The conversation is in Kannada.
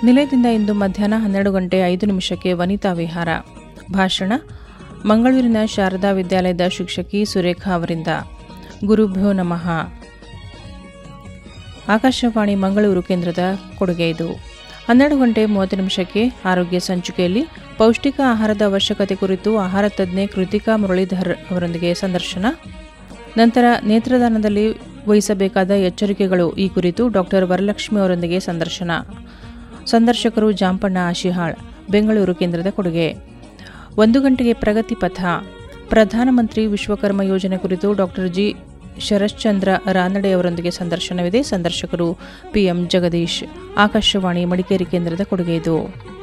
ನಿಲಯದಿಂದ ಇಂದು ಮಧ್ಯಾಹ್ನ ಹನ್ನೆರಡು ಗಂಟೆ ಐದು ನಿಮಿಷಕ್ಕೆ ವನಿತಾ ವಿಹಾರ ಭಾಷಣ ಮಂಗಳೂರಿನ ಶಾರದಾ ವಿದ್ಯಾಲಯದ ಶಿಕ್ಷಕಿ ಸುರೇಖಾ ಅವರಿಂದ ಗುರುಭ್ಯೋ ನಮಃ ಆಕಾಶವಾಣಿ ಮಂಗಳೂರು ಕೇಂದ್ರದ ಕೊಡುಗೆ ಇದು ಹನ್ನೆರಡು ಗಂಟೆ ಮೂವತ್ತು ನಿಮಿಷಕ್ಕೆ ಆರೋಗ್ಯ ಸಂಚಿಕೆಯಲ್ಲಿ ಪೌಷ್ಟಿಕ ಆಹಾರದ ಅವಶ್ಯಕತೆ ಕುರಿತು ಆಹಾರ ತಜ್ಞೆ ಕೃತಿಕಾ ಮುರಳೀಧರ್ ಅವರೊಂದಿಗೆ ಸಂದರ್ಶನ ನಂತರ ನೇತ್ರದಾನದಲ್ಲಿ ವಹಿಸಬೇಕಾದ ಎಚ್ಚರಿಕೆಗಳು ಈ ಕುರಿತು ಡಾಕ್ಟರ್ ವರಲಕ್ಷ್ಮಿ ಅವರೊಂದಿಗೆ ಸಂದರ್ಶನ ಸಂದರ್ಶಕರು ಜಾಂಪಣ್ಣ ಆಶಿಹಾಳ್ ಬೆಂಗಳೂರು ಕೇಂದ್ರದ ಕೊಡುಗೆ ಒಂದು ಗಂಟೆಗೆ ಪ್ರಗತಿ ಪಥ ಪ್ರಧಾನಮಂತ್ರಿ ವಿಶ್ವಕರ್ಮ ಯೋಜನೆ ಕುರಿತು ಡಾಕ್ಟರ್ ಜಿ ಶರಶ್ಚಂದ್ರ ರಾನಡೆ ಅವರೊಂದಿಗೆ ಸಂದರ್ಶನವಿದೆ ಸಂದರ್ಶಕರು ಪಿಎಂ ಜಗದೀಶ್ ಆಕಾಶವಾಣಿ ಮಡಿಕೇರಿ ಕೇಂದ್ರದ ಕೊಡುಗೆ ಇದು